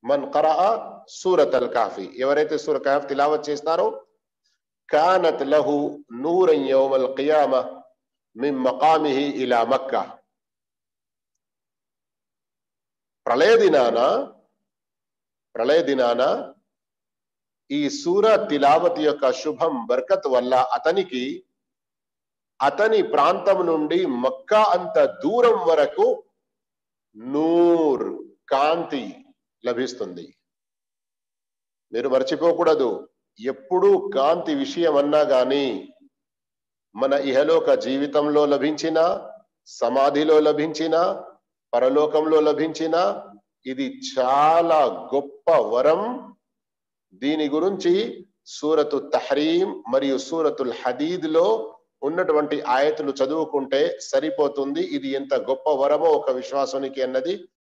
మన్ కరా సూరత్ అల్ కాఫీ ఎవరైతే సూర కాఫ్ తిలావత్ చేస్తారో కానత్ లహు నూరన్ యౌమల్ కియామ మిన్ మకామిహి ఇలా మక్కా ప్రళయ దినాన ప్రళయ దినాన ఈ సూర తిలావత్ యొక్క శుభం బర్కత్ వల్ల అతనికి అతని ప్రాంతం నుండి మక్కా అంత దూరం వరకు నూర్ కాంతి లభిస్తుంది మీరు మర్చిపోకూడదు ఎప్పుడూ కాంతి విషయం అన్నా గాని మన ఇహలోక జీవితంలో లభించిన సమాధిలో లభించిన పరలోకంలో లభించిన ఇది చాలా గొప్ప వరం దీని గురించి సూరతు తహరీం మరియు సూరతుల్ హదీద్ లో ఉన్నటువంటి ఆయతులు చదువుకుంటే సరిపోతుంది ఇది ఎంత గొప్ప వరమో ఒక విశ్వాసానికి అన్నది